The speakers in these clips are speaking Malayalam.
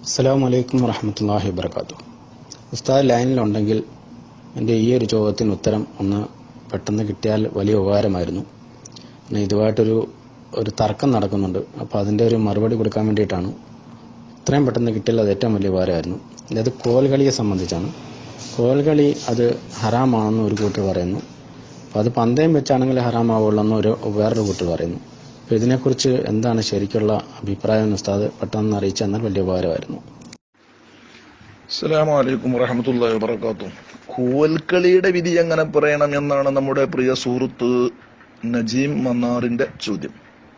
അസ്സാം വലൈക്കും വറഹമത്തല്ലാഹി വാബർക്കാത്തു ഉസ്താദ് ലൈനിലുണ്ടെങ്കിൽ എൻ്റെ ഈ ഒരു ചോദ്യത്തിന് ഉത്തരം ഒന്ന് പെട്ടെന്ന് കിട്ടിയാൽ വലിയ ഉപകാരമായിരുന്നു പിന്നെ ഇതുമായിട്ടൊരു ഒരു തർക്കം നടക്കുന്നുണ്ട് അപ്പോൾ അതിൻ്റെ ഒരു മറുപടി കൊടുക്കാൻ വേണ്ടിയിട്ടാണ് ഇത്രയും പെട്ടെന്ന് കിട്ടിയാൽ അത് ഏറ്റവും വലിയ ഉപകാരമായിരുന്നു ഇത് കോൽകളിയെ സംബന്ധിച്ചാണ് കോൽകളി അത് ഹറാമാണെന്ന് ഒരു കൂട്ടർ പറയുന്നു അപ്പോൾ അത് പന്തയം വെച്ചാണെങ്കിൽ ഹറാമാവുള്ളൂ എന്ന് ഒരു വേറൊരു കൂട്ടർ പറയുന്നു അപ്പോൾ ഇതിനെക്കുറിച്ച് എന്താണ് ശരിക്കുള്ള അഭിപ്രായം എന്ന് ഉസ്താദ് പെട്ടെന്ന് അറിയിച്ചു തന്നാൽ വലിയ ഉപകാരമായിരുന്നു അസ്സലാമു അലൈക്കും വറഹമത്തുള്ളാഹി വബറകാതുഹു കോൽക്കളിയുടെ വിധി എങ്ങനെ പറയണം എന്നാണ് നമ്മുടെ പ്രിയ സുഹൃത്ത് നജീം മന്നാറിന്റെ ചോദ്യം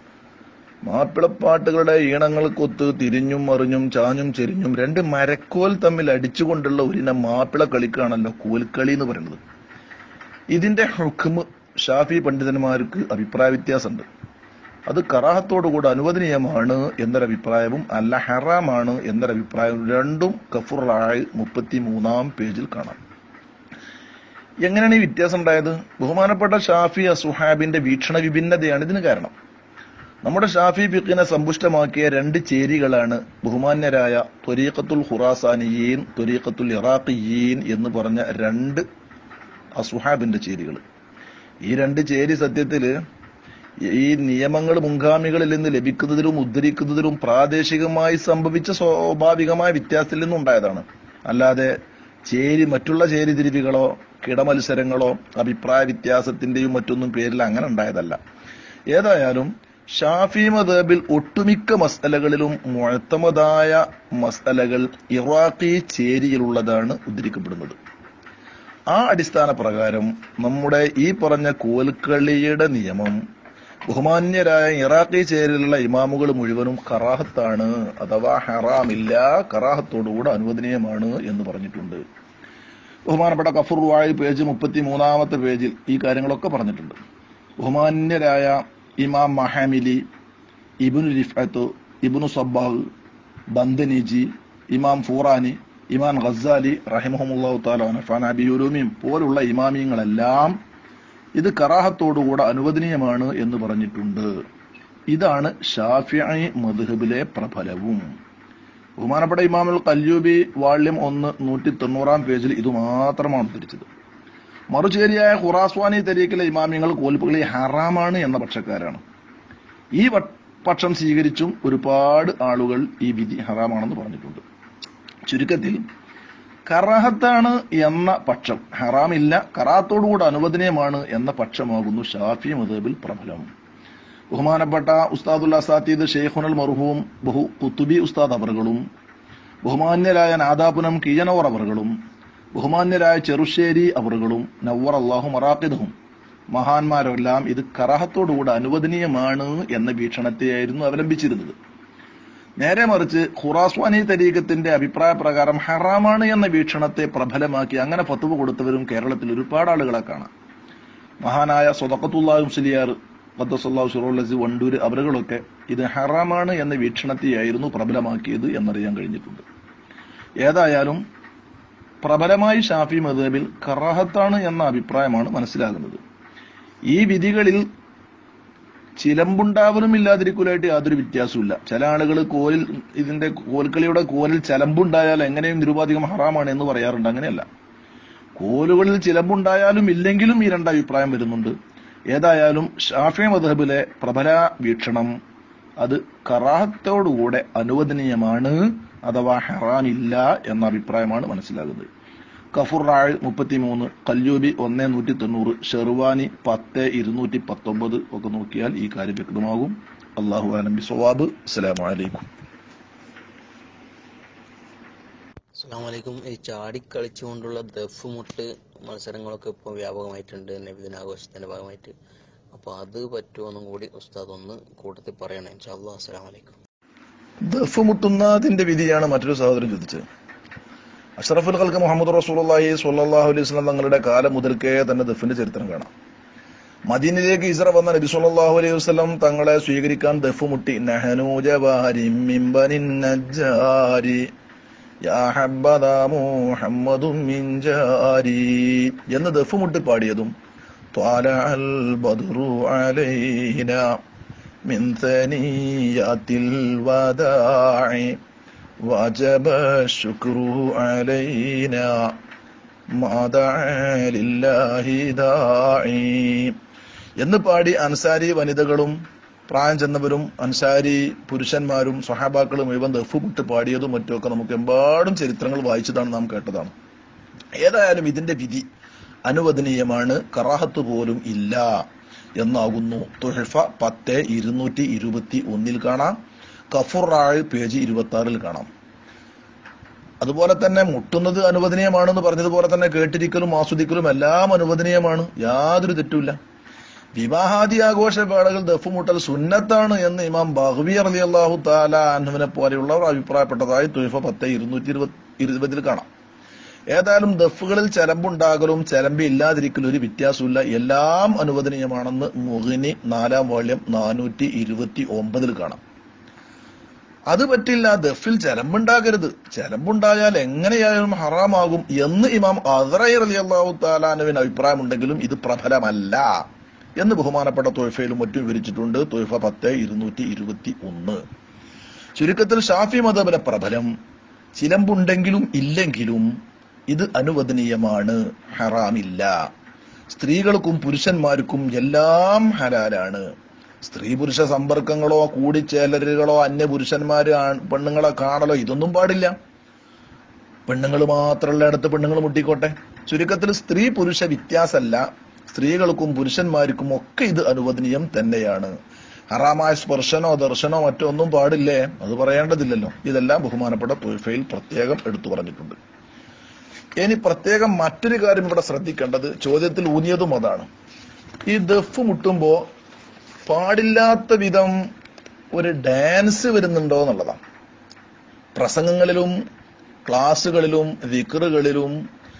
മാപ്പിളപ്പാട്ടുകളുടെ ഈണങ്ങൾക്കൊത്ത് തിരിഞ്ഞും മറിഞ്ഞും ചാഞ്ഞും ചെരിഞ്ഞും രണ്ട് മരക്കോൽ തമ്മിൽ അടിച്ചുകൊണ്ടുള്ള ഒരിനം മാപ്പിള കളിക്കാണല്ലോ കോൽക്കളി എന്ന് പറയുന്നത് ഇതിന്റെ ഹുക്മ് ഷാഫി പണ്ഡിതന്മാർക്ക് അഭിപ്രായ വ്യത്യാസമുണ്ട് അത് കറാഹത്തോടുകൂടി അനുവദനീയമാണ് എന്നൊരഭിപ്രായവും അല്ല ഹറാമാണ് എന്നൊരഭിപ്രായവും രണ്ടും കഫുറായി മുപ്പത്തി മൂന്നാം പേജിൽ കാണാം എങ്ങനെയാണ് ഈ വ്യത്യാസം ഉണ്ടായത് ബഹുമാനപ്പെട്ട ഷാഫി അസുഹാബിന്റെ വീക്ഷണ വിഭിന്നതയാണ് ഇതിന് കാരണം നമ്മുടെ ഷാഫി ഫിഖിനെ സമ്പുഷ്ടമാക്കിയ രണ്ട് ചേരികളാണ് ബഹുമാന്യരായ ത്വരീഖത്തുൽ ഖുറാസാനിയീൻ ത്വരീഖത്തുൽ ഇറാഖിയീൻ എന്ന് പറഞ്ഞ രണ്ട് അസുഹാബിന്റെ ചേരികൾ ഈ രണ്ട് ചേരി സത്യത്തില് ഈ നിയമങ്ങൾ മുൻഗാമികളിൽ നിന്ന് ലഭിക്കുന്നതിലും ഉദ്ധരിക്കുന്നതിലും പ്രാദേശികമായി സംഭവിച്ച സ്വാഭാവികമായ വ്യത്യാസത്തിൽ നിന്നുണ്ടായതാണ് അല്ലാതെ ചേരി മറ്റുള്ള ചേരി തിരിവുകളോ കിടമത്സരങ്ങളോ അഭിപ്രായ വ്യത്യാസത്തിന്റെയും മറ്റൊന്നും പേരിൽ അങ്ങനെ ഉണ്ടായതല്ല ഏതായാലും ഷാഫി മദബിൽ ഒട്ടുമിക്ക മസലകളിലും മുഴത്തമതായ മസലകൾ ഇറാഖി ചേരിയിലുള്ളതാണ് ഉദ്ധരിക്കപ്പെടുന്നത് ആ അടിസ്ഥാന പ്രകാരം നമ്മുടെ ഈ പറഞ്ഞ കോൽക്കളിയുടെ നിയമം ബഹുമാന്യരായ ഇറാഖി ചേരിലുള്ള ഇമാമുകൾ മുഴുവനും കറാഹത്താണ് അഥവാ ഹറാമില്ല കറാഹത്തോടുകൂടെ അനുവദനീയമാണ് എന്ന് പറഞ്ഞിട്ടുണ്ട് ബഹുമാനപ്പെട്ട കഫുർ വാഴി പേജ് മുപ്പത്തി മൂന്നാമത്തെ പേജിൽ ഈ കാര്യങ്ങളൊക്കെ പറഞ്ഞിട്ടുണ്ട് ബഹുമാന്യരായ ഇമാം മഹാമിലി ഇബുനു റിഫത്ത് ഇബുനു സബ്ബാഹ് ബന്ദനിജി ഇമാം ഫൂറാനി ഇമാം ഖസാലി റഹിമഹമുല്ലാഹു താലാൻ ഫാനബിയുലൂമിയും പോലുള്ള ഇമാമിയങ്ങളെല്ലാം ഇത് കറാഹത്തോടുകൂടെ അനുവദനീയമാണ് എന്ന് പറഞ്ഞിട്ടുണ്ട് ഇതാണ് ഷാഫിഐ മദ്ഹബിലെ പ്രഫലവും ബഹുമാനപ്പെട്ട ഇമാമുൽ കല്യൂബി വാള്യം ഒന്ന് നൂറ്റി തൊണ്ണൂറാം പേജിൽ ഇത് മാത്രമാണ് ഉദ്ധരിച്ചത് മറുചേരിയായ ഖുറാസ്വാനി തരീക്കിലെ ഇമാമിങ്ങൾ കോൽപ്പുകളി ഹറാമാണ് എന്ന പക്ഷക്കാരാണ് ഈ പക്ഷം സ്വീകരിച്ചും ഒരുപാട് ആളുകൾ ഈ വിധി ഹറാമാണെന്ന് പറഞ്ഞിട്ടുണ്ട് ചുരുക്കത്തിൽ കറാഹത്താണ് എന്ന പക്ഷം ഹറാമില്ല കറാത്തോടുകൂടെ അനുവദനീയമാണ് എന്ന പക്ഷമാകുന്നു ഷാഫി മദബിൽ പ്രബലം ബഹുമാനപ്പെട്ട ഉസ്താദുൽ അസാത്തീദ് ഷെയ്ഖുനൽ മർഹൂം ബഹു കുത്തുബി ഉസ്താദ് അവറുകളും ബഹുമാന്യരായ നാദാപുനം കീയനവർ അവറുകളും ബഹുമാന്യരായ ചെറുശ്ശേരി അവറുകളും നവർ അള്ളാഹു മറാഖിദും മഹാന്മാരെല്ലാം ഇത് കറാഹത്തോടുകൂടെ അനുവദനീയമാണ് എന്ന വീക്ഷണത്തെയായിരുന്നു അവലംബിച്ചിരുന്നത് നേരെ മറിച്ച് ഖുറാസ്വാനി തരീഖത്തിന്റെ അഭിപ്രായ പ്രകാരം ഹറാമാണ് എന്ന വീക്ഷണത്തെ പ്രബലമാക്കി അങ്ങനെ ഫത്തുവ കൊടുത്തവരും കേരളത്തിൽ ഒരുപാട് ആളുകളെ കാണാം മഹാനായ സ്വതക്കത്തുള്ള മുസ്ലിയാർ ഖദ്ദസല്ലാഹു ഷുറോലസി വണ്ടൂര് അവരുകളൊക്കെ ഇത് ഹറാമാണ് എന്ന വീക്ഷണത്തെയായിരുന്നു പ്രബലമാക്കിയത് എന്നറിയാൻ കഴിഞ്ഞിട്ടുണ്ട് ഏതായാലും പ്രബലമായി ഷാഫി മദബിൽ കറാഹത്താണ് എന്ന അഭിപ്രായമാണ് മനസ്സിലാകുന്നത് ഈ വിധികളിൽ ചിലമ്പുണ്ടാവലും ഇല്ലാതിരിക്കലായിട്ട് യാതൊരു വ്യത്യാസമില്ല ചില ആളുകൾ കോലിൽ ഇതിന്റെ കോൽക്കളിയുടെ കോലിൽ ചലമ്പുണ്ടായാൽ എങ്ങനെയും നിരുപാധികം ഹറാമാണ് എന്ന് പറയാറുണ്ട് അങ്ങനെയല്ല കോലുകളിൽ ചിലമ്പുണ്ടായാലും ഇല്ലെങ്കിലും ഈ രണ്ട് അഭിപ്രായം വരുന്നുണ്ട് ഏതായാലും ഷാഫി മദഹബിലെ പ്രബല വീക്ഷണം അത് കറാഹത്തോടുകൂടെ അനുവദനീയമാണ് അഥവാ ഹറാമില്ല എന്ന അഭിപ്രായമാണ് മനസ്സിലാകുന്നത് കഫുർ റാഴ് മുപ്പത്തിമൂന്ന് കല്യൂബി ഒന്ന് നൂറ്റി തൊണ്ണൂറ് ഷെർവാനി പത്ത് ഇരുന്നൂറ്റി പത്തൊമ്പത് ഒക്കെ നോക്കിയാൽ ഈ കാര്യം വ്യക്തമാകും അള്ളാഹു അലംബി സവാബ് അസ്സലാമു അലൈക്കും അസ്സാമലൈക്കും ഈ ചാടിക്കളിച്ചുകൊണ്ടുള്ള ദഫ് മുട്ട് മത്സരങ്ങളൊക്കെ ഇപ്പോൾ വ്യാപകമായിട്ടുണ്ട് നബിദിനാഘോഷത്തിന്റെ ഭാഗമായിട്ട് അപ്പൊ അത് പറ്റുമെന്നും കൂടി ഉസ്താദ് ഒന്ന് കൂട്ടത്തിൽ പറയണം ഇൻഷാല്ലാ അസ്സലാം വലൈക്കും ദഫ് മുട്ടുന്നതിന്റെ വിധിയാണ് മറ്റൊരു സഹോദരൻ ചോദിച്ചത് അഷ്റഫുൽ ഖൽക്ക് മുഹമ്മദ് റസൂലുള്ളാഹി സ്വല്ലല്ലാഹു അലൈഹി വസല്ലം തങ്ങളുടെ കാലം മുതൽക്കേ തന്നെ ദഫിന്റെ ചരിത്രം കാണാം മദീനയിലേക്ക് ഇസ്ര വന്ന നബി സല്ലല്ലാഹു അലൈഹി വസല്ലം തങ്ങളെ സ്വീകരിക്കാൻ ദഫ് മുട്ടി നഹനു ജവാരി മിമ്പനിൻ നജ്ജാരി യാ ഹബ്ബദാ മുഹമ്മദും മിൻ ജാരി എന്ന് ദഫ് മുട്ടി പാടിയതും طالع البدر علينا من ثنيات الوداع وجب الشكر علينا ما دعا لله داعي എന്ന് പാടി അൻസാരി വനിതകളും പ്രായം ചെന്നവരും അൻസാരി പുരുഷന്മാരും സ്വഹാബാക്കളും മുഴുവൻ ദഫുമിട്ട് പാടിയതും മറ്റുമൊക്കെ നമുക്ക് എമ്പാടും ചരിത്രങ്ങൾ വായിച്ചതാണ് നാം കേട്ടതാണ് ഏതായാലും ഇതിന്റെ വിധി അനുവദനീയമാണ് കറാഹത്ത് പോലും ഇല്ല എന്നാകുന്നു തുഹഫ പത്ത് ഇരുന്നൂറ്റി ഇരുപത്തി ഒന്നിൽ കാണാം കഫുറാഴ് പേജ് ഇരുപത്തി ആറിൽ കാണാം അതുപോലെ തന്നെ മുട്ടുന്നത് അനുവദനീയമാണെന്ന് പറഞ്ഞതുപോലെ തന്നെ കേട്ടിരിക്കലും ആസ്വദിക്കലും എല്ലാം അനുവദനീയമാണ് യാതൊരു തെറ്റുമില്ല വിവാഹാദി ആഘോഷ വേളകൾ ദഫുമുട്ടൽ സുന്നത്താണ് എന്ന് ഇമാം ബഹ്വി അലി അള്ളാഹു താല അൻഹുവിനെ പോലെയുള്ളവർ അഭിപ്രായപ്പെട്ടതായി തുഫ പത്ത് ഇരുന്നൂറ്റി ഇരുപതിൽ കാണാം ഏതായാലും ദഫുകളിൽ ചലമ്പുണ്ടാകലും ചലമ്പി ഇല്ലാതിരിക്കലും ഒരു വ്യത്യാസമില്ല എല്ലാം അനുവദനീയമാണെന്ന് മുഹിനി നാലാം വാള്യം നാനൂറ്റി ഇരുപത്തി ഒമ്പതിൽ കാണാം അത് പറ്റില്ല ദഫിൽ ചലമ്പുണ്ടാകരുത് ചലമ്പുണ്ടായാൽ എങ്ങനെയായാലും ഹറാമാകും എന്ന് ഇമാം അദ്റൈ അലി അള്ളാഹു താലാനുവിന് അഭിപ്രായമുണ്ടെങ്കിലും ഇത് പ്രബലമല്ല എന്ന് ബഹുമാനപ്പെട്ട തൊയ്ഫയിലും മറ്റും വിവരിച്ചിട്ടുണ്ട് തൊയ്ഫ പത്ത് ഇരുന്നൂറ്റി ഇരുപത്തി ഒന്ന് ചുരുക്കത്തിൽ ഷാഫി മതബിലെ പ്രബലം ചിലമ്പുണ്ടെങ്കിലും ഇല്ലെങ്കിലും ഇത് അനുവദനീയമാണ് ഹറാമില്ല സ്ത്രീകൾക്കും പുരുഷന്മാർക്കും എല്ലാം ഹലാലാണ് സ്ത്രീ പുരുഷ സമ്പർക്കങ്ങളോ കൂടിച്ചേലലുകളോ അന്യ പുരുഷന്മാര് ആൺ- പെണ്ണുങ്ങളെ കാണലോ ഇതൊന്നും പാടില്ല പെണ്ണുങ്ങൾ മാത്രമുള്ള ഇടത്ത് പെണ്ണുങ്ങൾ മുട്ടിക്കോട്ടെ ചുരുക്കത്തിൽ സ്ത്രീ പുരുഷ വ്യത്യാസമല്ല സ്ത്രീകൾക്കും പുരുഷന്മാർക്കും ഒക്കെ ഇത് അനുവദനീയം തന്നെയാണ് ഹറാമായ സ്പർശനോ ദർശനോ മറ്റോ ഒന്നും പാടില്ലേ അത് പറയേണ്ടതില്ലല്ലോ ഇതെല്ലാം ബഹുമാനപ്പെട്ട തുൽഫയിൽ പ്രത്യേകം എടുത്തു പറഞ്ഞിട്ടുണ്ട് ഇനി പ്രത്യേകം മറ്റൊരു കാര്യം ഇവിടെ ശ്രദ്ധിക്കേണ്ടത് ചോദ്യത്തിൽ ഊന്നിയതും അതാണ് ഈ ദഫ് മുട്ടുമ്പോ പാടില്ലാത്ത വിധം ഒരു ഡാൻസ് വരുന്നുണ്ടോ എന്നുള്ളതാണ് പ്രസംഗങ്ങളിലും ക്ലാസ്സുകളിലും വിക്റുകളിലും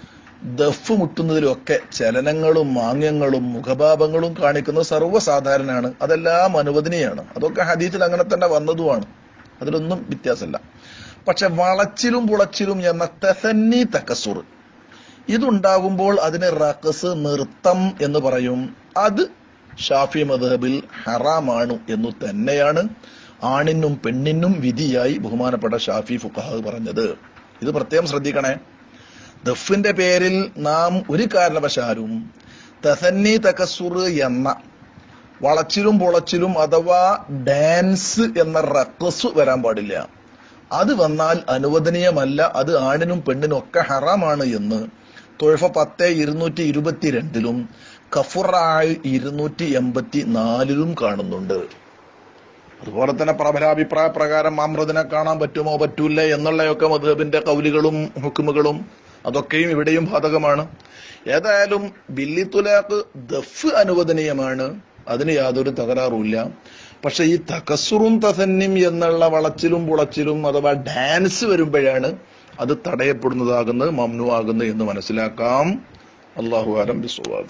ദഫ് മുട്ടുന്നതിലൊക്കെ ചലനങ്ങളും മാംഗ്യങ്ങളും മുഖഭാവങ്ങളും കാണിക്കുന്നത് സർവ്വസാധാരണയാണ് അതെല്ലാം അനുവദനീയമാണ് അതൊക്കെ ഹദീത്തിൽ അങ്ങനെ തന്നെ വന്നതുമാണ് അതിലൊന്നും വ്യത്യാസമില്ല പക്ഷെ വളച്ചിലും പുളച്ചിലും എന്ന തെസന്നി തക്കസുർ ഇതുണ്ടാകുമ്പോൾ അതിന് റഖസ് നൃത്തം എന്ന് പറയും അത് ഷാഫി മദ്ഹബിൽ ഹറാമാണ് എന്നു തന്നെയാണ് ആണിനും പെണ്ണിനും വിധിയായി ബഹുമാനപ്പെട്ട ഷാഫി ഫുഖാഹ് പറഞ്ഞത് ഇത് പ്രത്യേകം ശ്രദ്ധിക്കണേ ദഫിന്റെ പേരിൽ നാം ഒരു കാരണവശാലും തസന്നി തകസുർ എന്ന വളച്ചിലും പൊളച്ചിലും അഥവാ ഡാൻസ് എന്ന റക്കസ് വരാൻ പാടില്ല അത് വന്നാൽ അനുവദനീയമല്ല അത് ആണിനും പെണ്ണിനും ഒക്കെ ഹറാമാണ് എന്ന് തൊഴഫ പത്ത് ഇരുന്നൂറ്റി ഇരുപത്തിരണ്ടിലും കഫുറായ് ഇരുന്നൂറ്റി എൺപത്തി നാലിലും കാണുന്നുണ്ട് അതുപോലെ തന്നെ പ്രബലാഭിപ്രായ പ്രകാരം അമൃതിനെ കാണാൻ പറ്റുമോ പറ്റൂല എന്നുള്ളയൊക്കെ മധുബിന്റെ കൗലികളും ഹുക്കുമുകളും അതൊക്കെയും ഇവിടെയും ബാധകമാണ് ഏതായാലും ബില്ലിത്തുലാക്ക് ദഫ് അനുവദനീയമാണ് അതിന് യാതൊരു തകരാറുമില്ല പക്ഷെ ഈ തകസുറും തസന്നിം എന്നുള്ള വളച്ചിലും പുളച്ചിലും അഥവാ ഡാൻസ് വരുമ്പോഴാണ് അത് തടയപ്പെടുന്നതാകുന്നത് മമ്നു ആകുന്നത് എന്ന് മനസ്സിലാക്കാം അള്ളാഹു ആലം ബിസ്വാബ്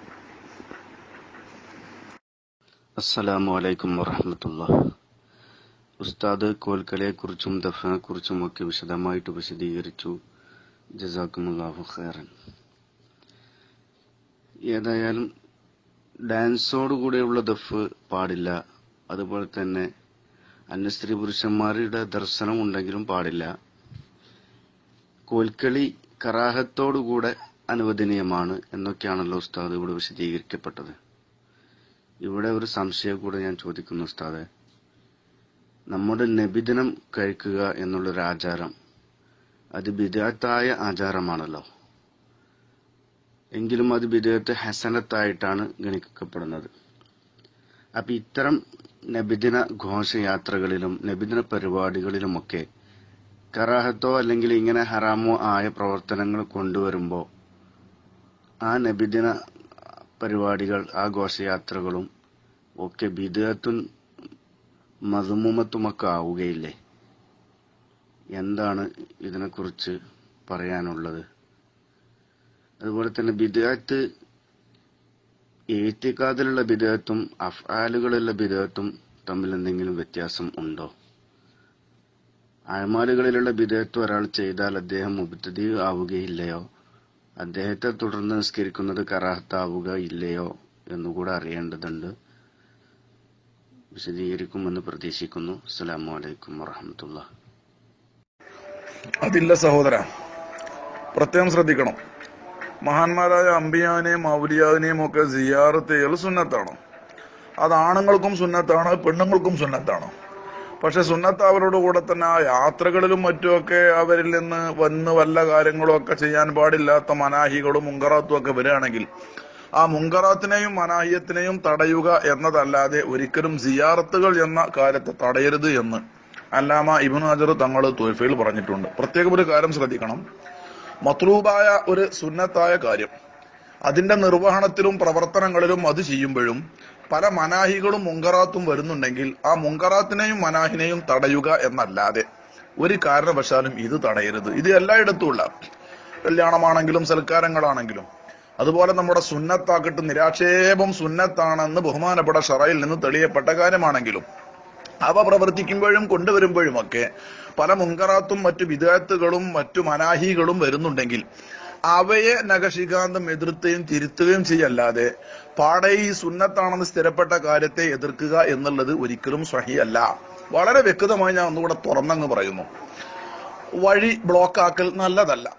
അസ്സലാമു അലൈക്കും വറഹമത്തുള്ള ഉസ്താദ് കോൽക്കളിയെക്കുറിച്ചും ദഫിനെക്കുറിച്ചും ഒക്കെ വിശദമായിട്ട് വിശദീകരിച്ചു ജസാക്കുമുല്ലാഹു ഖൈറൻ ഏതായാലും ഡാൻസോടുകൂടെയുള്ള ദഫ് പാടില്ല അതുപോലെ തന്നെ അന്യ സ്ത്രീ പുരുഷന്മാരുടെ ദർശനം ഉണ്ടെങ്കിലും പാടില്ല കോൽക്കളി കറാഹത്തോടുകൂടെ അനുവദനീയമാണ് എന്നൊക്കെയാണല്ലോ ഉസ്താദ് ഇവിടെ വിശദീകരിക്കപ്പെട്ടത് ഇവിടെ ഒരു സംശയം കൂടെ ഞാൻ ചോദിക്കുന്നു ഉസ്താദെ നമ്മുടെ നബിദിനം കഴിക്കുക എന്നുള്ളൊരു ആചാരം അത് ബിദാത്തായ ആചാരമാണല്ലോ എങ്കിലും അത് ബിദത്ത് ഹസനത്തായിട്ടാണ് ഗണിക്കപ്പെടുന്നത് അപ്പൊ ഇത്തരം നബിദിന ഘോഷയാത്രകളിലും നബിദിന പരിപാടികളിലുമൊക്കെ കറാഹത്തോ അല്ലെങ്കിൽ ഇങ്ങനെ ഹറാമോ ആയ പ്രവർത്തനങ്ങൾ കൊണ്ടുവരുമ്പോൾ ആ നബിദിന പരിപാടികൾ ആ ഘോഷയാത്രകളും ഒക്കെ ബിദത്തും മധുമുമത്തുമൊക്കെ ആവുകയില്ലേ എന്താണ് ഇതിനെക്കുറിച്ച് പറയാനുള്ളത് അതുപോലെ തന്നെ ബിദഅത്ത് ഏത്തിക്കാതിലുള്ള ബിദഅത്തും അഫ്ആലുകളിലുള്ള ബിദഅത്തും തമ്മിൽ എന്തെങ്കിലും വ്യത്യാസം ഉണ്ടോ അഴമാലുകളിലുള്ള ബിദഅത്ത് ഒരാൾ ചെയ്താൽ അദ്ദേഹം മുബത്തതി ആവുകയില്ലയോ അദ്ദേഹത്തെ തുടർന്ന് നിസ്കരിക്കുന്നത് കറാഹത്താവുക ഇല്ലയോ എന്നുകൂടെ അറിയേണ്ടതുണ്ട് വിശദീകരിക്കുമെന്ന് പ്രതീക്ഷിക്കുന്നു അസ്സലാമു അലൈക്കും വറഹമത്തുള്ള അതില്ല സഹോദര പ്രത്യേകം ശ്രദ്ധിക്കണം മഹാന്മാരായ അമ്പിയാനെയും ഔലിയാവിനെയും ഒക്കെ സിയാറത്ത് ചെയ്യൽ സുന്നത്താണ് അത് ആണുങ്ങൾക്കും സുന്നത്താണ് പെണ്ണുങ്ങൾക്കും സുന്നത്താണ് പക്ഷെ സുന്നത്ത് അവരോട് കൂടെ തന്നെ ആ യാത്രകളിലും മറ്റുമൊക്കെ അവരിൽ നിന്ന് വന്ന് വല്ല കാര്യങ്ങളും ഒക്കെ ചെയ്യാൻ പാടില്ലാത്ത മനാഹികളും മുങ്കറാത്തും ഒക്കെ വരികയാണെങ്കിൽ ആ മുങ്കറാത്തിനെയും മനാഹിയത്തിനെയും തടയുക എന്നതല്ലാതെ ഒരിക്കലും സിയാറത്തുകൾ എന്ന കാര്യത്തെ തടയരുത് എന്ന് അല്ലാമ ഇബിൻ ഹജർ തങ്ങൾ തോൽഫയിൽ പറഞ്ഞിട്ടുണ്ട് പ്രത്യേകം ഒരു കാര്യം ശ്രദ്ധിക്കണം മത്രൂബായ ഒരു സുന്നത്തായ കാര്യം അതിന്റെ നിർവഹണത്തിലും പ്രവർത്തനങ്ങളിലും അത് ചെയ്യുമ്പോഴും പല മനാഹികളും മുങ്കറാത്തും വരുന്നുണ്ടെങ്കിൽ ആ മുങ്കറാത്തിനെയും മനാഹിനെയും തടയുക എന്നല്ലാതെ ഒരു കാരണവശാലും ഇത് തടയരുത് ഇത് എല്ലായിടത്തും ഉള്ള കല്യാണമാണെങ്കിലും സൽക്കാരങ്ങളാണെങ്കിലും അതുപോലെ നമ്മുടെ സുന്നത്താക്കട്ട് നിരാക്ഷേപം സുന്നത്താണെന്ന് ബഹുമാനപ്പെട്ട ഷറയിൽ നിന്ന് തെളിയപ്പെട്ട കാര്യമാണെങ്കിലും അവ പ്രവർത്തിക്കുമ്പോഴും കൊണ്ടുവരുമ്പോഴുമൊക്കെ പല മുങ്കറാത്തും മറ്റു വിദഗ്ധകളും മറ്റു മനാഹികളും വരുന്നുണ്ടെങ്കിൽ അവയെ നഖശികാന്തം എതിർത്തുകയും തിരുത്തുകയും ചെയ്യല്ലാതെ പാടെ ഈ സുന്നത്താണെന്ന് സ്ഥിരപ്പെട്ട കാര്യത്തെ എതിർക്കുക എന്നുള്ളത് ഒരിക്കലും സഹിയല്ല വളരെ വ്യക്തമായി ഞാൻ ഒന്നുകൂടെ തുറന്നങ്ങ് പറയുന്നു വഴി ബ്ലോക്കാക്കൽ നല്ലതല്ല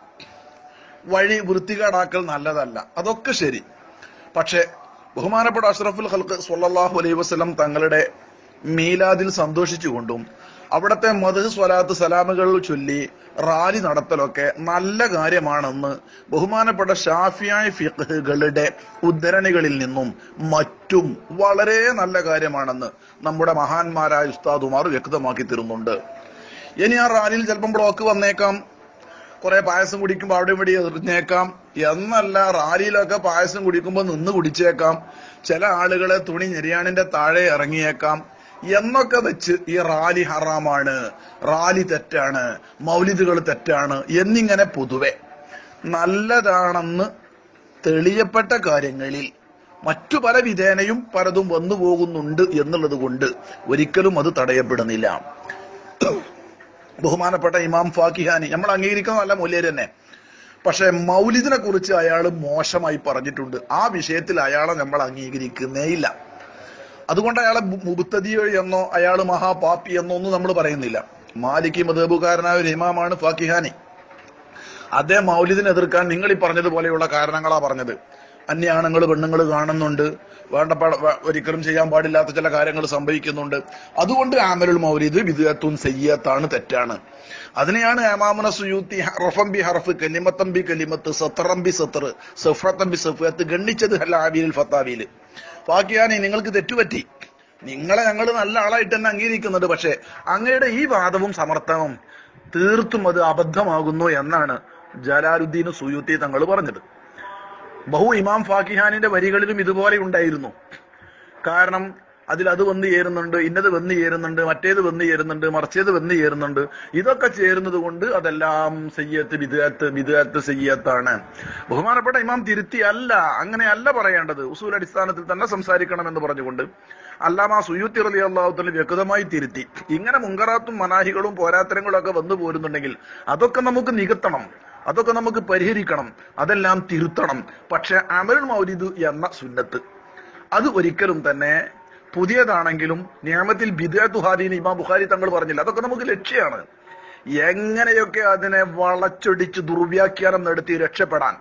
വഴി വൃത്തികേടാക്കൽ നല്ലതല്ല അതൊക്കെ ശരി പക്ഷെ ബഹുമാനപ്പെട്ട അഷ്റഫുൽ ഹൽക്ക് സ്വല്ലല്ലാഹു അലൈഹി വസല്ലം തങ്ങളുടെ മീലാദിൽ സന്തോഷിച്ചുകൊണ്ടും അവിടുത്തെ മധു സ്വലാത്ത് സലാമുകൾ ചൊല്ലി റാലി നടത്തലൊക്കെ നല്ല കാര്യമാണെന്ന് ബഹുമാനപ്പെട്ട ഷാഫിയായ ഫിഖുകളുടെ ഉദ്ധരണികളിൽ നിന്നും മറ്റും വളരെ നല്ല കാര്യമാണെന്ന് നമ്മുടെ മഹാന്മാരായ ഉസ്താദുമാർ വ്യക്തമാക്കി തരുന്നുണ്ട് ഇനി ആ റാലിയിൽ ചിലപ്പം ബ്ലോക്ക് വന്നേക്കാം കുറെ പായസം കുടിക്കുമ്പോൾ അവിടെ ഇവിടെ എറിഞ്ഞേക്കാം എന്നല്ല റാലിയിലൊക്കെ പായസം കുടിക്കുമ്പോൾ നിന്ന് കുടിച്ചേക്കാം ചില ആളുകളെ തുണി ഞെരിയാണിന്റെ താഴെ ഇറങ്ങിയേക്കാം എന്നൊക്കെ വെച്ച് ഈ റാലി ഹറാമാണ് റാലി തെറ്റാണ് മൗലിദുകൾ തെറ്റാണ് എന്നിങ്ങനെ പൊതുവെ നല്ലതാണെന്ന് തെളിയപ്പെട്ട കാര്യങ്ങളിൽ മറ്റു പല വിധേനയും പലതും വന്നു പോകുന്നുണ്ട് എന്നുള്ളത് കൊണ്ട് ഒരിക്കലും അത് തടയപ്പെടുന്നില്ല ബഹുമാനപ്പെട്ട ഇമാം ഫാക്കിഹാനി നമ്മൾ അംഗീകരിക്കുന്നതല്ല മൂല്യർ തന്നെ പക്ഷെ മൗലിദിനെ കുറിച്ച് അയാൾ മോശമായി പറഞ്ഞിട്ടുണ്ട് ആ വിഷയത്തിൽ അയാളെ നമ്മൾ അംഗീകരിക്കുന്നേ ഇല്ല അതുകൊണ്ട് അയാളെ മുബുത്തതി എന്നോ അയാൾ മഹാപാപ്പി എന്നോ ഒന്നും നമ്മൾ പറയുന്നില്ല മാലിക്കി മതബുകാരനായ ഒരു ഇമാമാണ് ഫാക്കിഹാനി അദ്ദേഹം മൗലിദിനെ എതിർക്കാൻ നിങ്ങൾ ഈ പറഞ്ഞതുപോലെയുള്ള കാരണങ്ങളാ പറഞ്ഞത് അന്യാണുങ്ങൾ പെണ്ണുങ്ങൾ കാണുന്നുണ്ട് വേണ്ട ഒരിക്കലും ചെയ്യാൻ പാടില്ലാത്ത ചില കാര്യങ്ങൾ സംഭവിക്കുന്നുണ്ട് അതുകൊണ്ട് ആമലുൽ മൗലിദ് വിദുഅത്തുൻ സയ്യത്താണ് തെറ്റാണ് അതിനെയാണ് ഏമാമുന സുയൂത്തി ഹറഫം ബി ഹറഫ് കലിമത്തം ബി കലിമത്ത് സത്തറം ബി സത്തർ സഫ്രത്തം ബി സഫത്ത് ഗണ്ണിച്ചത് ഹലാബിൽ ഫത്താബിയിൽ ബാക്കിയാണ് നിങ്ങൾക്ക് തെറ്റുപറ്റി നിങ്ങളെ ഞങ്ങൾ നല്ല ആളായിട്ട് തന്നെ അംഗീകരിക്കുന്നുണ്ട് പക്ഷെ അങ്ങയുടെ ഈ വാദവും സമർത്ഥവും തീർത്തും അത് അബദ്ധമാകുന്നു എന്നാണ് ജലാലുദ്ദീൻ സുയൂത്തി തങ്ങൾ പറഞ്ഞത് ബഹു ഇമാം ഫാക്കിഹാനിന്റെ വരികളിലും ഇതുപോലെ ഉണ്ടായിരുന്നു കാരണം അതിൽ അത് വന്ന് ചേരുന്നുണ്ട് ഇന്നത് വന്ന് ചേരുന്നുണ്ട് മറ്റേത് വന്ന് ചേരുന്നുണ്ട് മറിച്ചേത് വന്ന് ചേരുന്നുണ്ട് ഇതൊക്കെ ചേരുന്നത് കൊണ്ട് അതെല്ലാം സയ്യത്ത് വിദഗത്ത് വിദഗത്ത് സയ്യത്താണ് ബഹുമാനപ്പെട്ട ഇമാം തിരുത്തി അല്ല അങ്ങനെയല്ല പറയേണ്ടത് ഉസൂൽ അടിസ്ഥാനത്തിൽ തന്നെ സംസാരിക്കണം എന്ന് പറഞ്ഞുകൊണ്ട് അല്ലാമ സുയൂത്തി റലി അള്ളാഹുത്തല വ്യക്തമായി തിരുത്തി ഇങ്ങനെ മുങ്കറാത്തും മനാഹികളും പോരാത്തരങ്ങളും ഒക്കെ വന്നു പോരുന്നുണ്ടെങ്കിൽ അതൊക്കെ നമുക്ക് നികത്തണം അതൊക്കെ നമുക്ക് പരിഹരിക്കണം അതെല്ലാം തിരുത്തണം പക്ഷെ അമൽ മൗലിദ് എന്ന സുന്നത്ത് അത് ഒരിക്കലും തന്നെ പുതിയതാണെങ്കിലും നിയമത്തിൽ ബിദുഹാദീൻ ഇമാം ബുഖാരി തങ്ങൾ പറഞ്ഞില്ല അതൊക്കെ നമുക്ക് ലക്ഷ്യമാണ് എങ്ങനെയൊക്കെ അതിനെ വളച്ചൊടിച്ച് ദുർവ്യാഖ്യാനം നടത്തി രക്ഷപ്പെടാൻ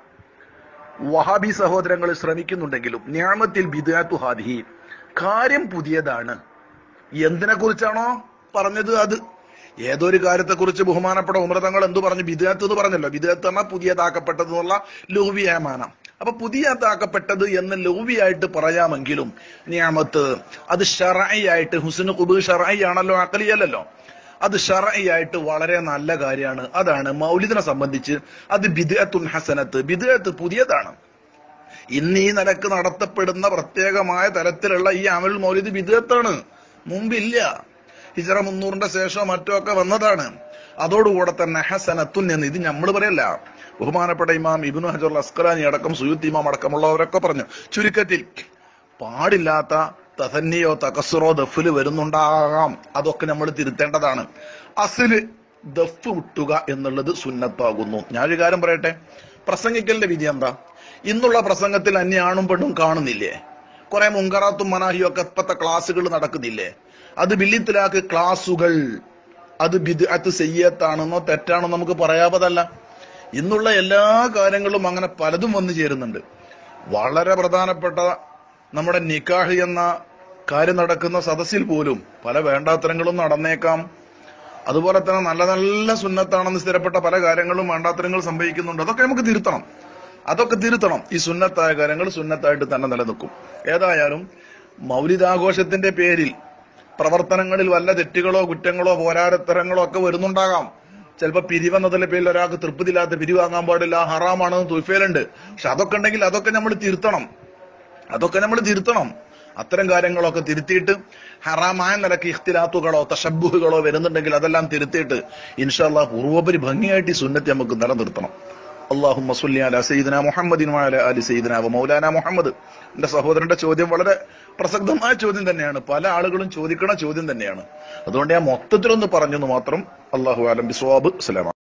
വഹാബി സഹോദരങ്ങൾ ശ്രമിക്കുന്നുണ്ടെങ്കിലും നിയമത്തിൽ ബിദുഹാദി കാര്യം പുതിയതാണ് എന്തിനെ കുറിച്ചാണോ പറഞ്ഞത് അത് ഏതൊരു കാര്യത്തെക്കുറിച്ച് ബഹുമാനപ്പെട്ട ഉമൃതങ്ങൾ എന്തു പറഞ്ഞു ബിദുഹത്ത് എന്ന് പറഞ്ഞല്ലോ ബിദുഹത്ത് പറഞ്ഞാൽ പുതിയതാക്കപ്പെട്ടത് എന്നുള്ള ലൗവിയമാനം അപ്പൊ പുതിയതാക്കപ്പെട്ടത് എന്ന് ലൗവിയായിട്ട് പറയാമെങ്കിലും നിയമത്ത് അത് ഷറായിട്ട് ഹുസ്നു കുബ് ഷറായി ആണല്ലോ അക്കലിയല്ലല്ലോ അത് ഷറായിട്ട് വളരെ നല്ല കാര്യമാണ് അതാണ് മൗലിദിനെ സംബന്ധിച്ച് അത് ബിദുഅത്തുൻ ഹസനത്ത് ബിദുഅത്ത് പുതിയതാണ് ഇന്ന് ഈ നിലക്ക് നടത്തപ്പെടുന്ന പ്രത്യേകമായ തരത്തിലുള്ള ഈ അമൽ മൗലിദ് ബിദുഅത്താണ് മുമ്പില്ല ഹിജറ മുന്നൂറിന്റെ ശേഷം മറ്റുമൊക്കെ വന്നതാണ് അതോടുകൂടെ തന്നെ ഹസനത്തുൻ എന്ന് ഇത് നമ്മൾ പറയല്ല ബഹുമാനപ്പെട്ട ഇമാം ഇബിനു ഹജർ അസ്കലാനി അടക്കം സുയുത്ത് ഇമാം അടക്കമുള്ളവരൊക്കെ പറഞ്ഞു ചുരുക്കത്തിൽ പാടില്ലാത്ത തസന്നിയോ തകസുറോ ദഫില് വരുന്നുണ്ടാകാം അതൊക്കെ നമ്മൾ തിരുത്തേണ്ടതാണ് അസില് ദഫ് വിട്ടുക എന്നുള്ളത് സുന്നത്താകുന്നു ഞാനൊരു കാര്യം പറയട്ടെ പ്രസംഗിക്കലിന്റെ വിധി എന്താ ഇന്നുള്ള പ്രസംഗത്തിൽ അന്യ ആണും പെണ്ണും കാണുന്നില്ലേ കുറെ മുങ്കറാത്തും മനാഹിയും ഒക്കെ ഇപ്പത്തെ ക്ലാസ്സുകൾ നടക്കുന്നില്ലേ അത് ബില്ലിത്തിലാക്ക് ക്ലാസുകൾ അത് ബിദ്അത്ത് സയ്യത്താണെന്നോ തെറ്റാണെന്നോ നമുക്ക് പറയാവതല്ല ഇന്നുള്ള എല്ലാ കാര്യങ്ങളും അങ്ങനെ പലതും വന്നു ചേരുന്നുണ്ട് വളരെ പ്രധാനപ്പെട്ട നമ്മുടെ നിക്കാഹ് എന്ന കാര്യം നടക്കുന്ന സദസ്സിൽ പോലും പല വേണ്ടാത്തരങ്ങളും നടന്നേക്കാം അതുപോലെ തന്നെ നല്ല നല്ല സുന്നത്താണെന്ന് സ്ഥിരപ്പെട്ട പല കാര്യങ്ങളും വേണ്ടാത്തരങ്ങൾ സംഭവിക്കുന്നുണ്ട് അതൊക്കെ നമുക്ക് തിരുത്തണം അതൊക്കെ തിരുത്തണം ഈ സുന്നത്തായ കാര്യങ്ങൾ സുന്നത്തായിട്ട് തന്നെ നിലനിൽക്കും ഏതായാലും മൗലിദാഘോഷത്തിന്റെ പേരിൽ പ്രവർത്തനങ്ങളിൽ വല്ല തെറ്റുകളോ കുറ്റങ്ങളോ പോരാരത്തരങ്ങളോ ഒക്കെ വരുന്നുണ്ടാകാം ചിലപ്പോൾ പിരിവെന്നതിന്റെ പേരിൽ ഒരാൾക്ക് തൃപ്തിയില്ലാത്ത പിരിവ് വാങ്ങാൻ പാടില്ല ഹറാമാണെന്ന് തുഫേലുണ്ട് പക്ഷെ അതൊക്കെ ഉണ്ടെങ്കിൽ അതൊക്കെ നമ്മൾ തിരുത്തണം അതൊക്കെ നമ്മൾ തിരുത്തണം അത്തരം കാര്യങ്ങളൊക്കെ തിരുത്തിയിട്ട് ഹറാമായ നിലക്ക് ഇഖ്തിലാത്തുകളോ തഷബുഹുകളോ വരുന്നുണ്ടെങ്കിൽ അതെല്ലാം തിരുത്തിയിട്ട് ഇൻഷാല്ലാ പൂർവോപരി ഭംഗിയായിട്ട് ഈ സുന്നത്തെ നമുക്ക് നിലനിർത്തണം അള്ളാഹു സല്ലി അല സയ്യിദന മുഹമ്മദിൻ വഅല അലി സയ്യിദന വ മൗലാന മുഹമ്മദ് എന്റെ സഹോദരന്റെ ചോദ്യം വളരെ പ്രസക്തമായ ചോദ്യം തന്നെയാണ് പല ആളുകളും ചോദിക്കണ ചോദ്യം തന്നെയാണ് അതുകൊണ്ട് ഞാൻ മൊത്തത്തിലൊന്ന് പറഞ്ഞെന്ന് മാത്രം അള്ളാഹു ആലം ബിസ്വാബ് സലാം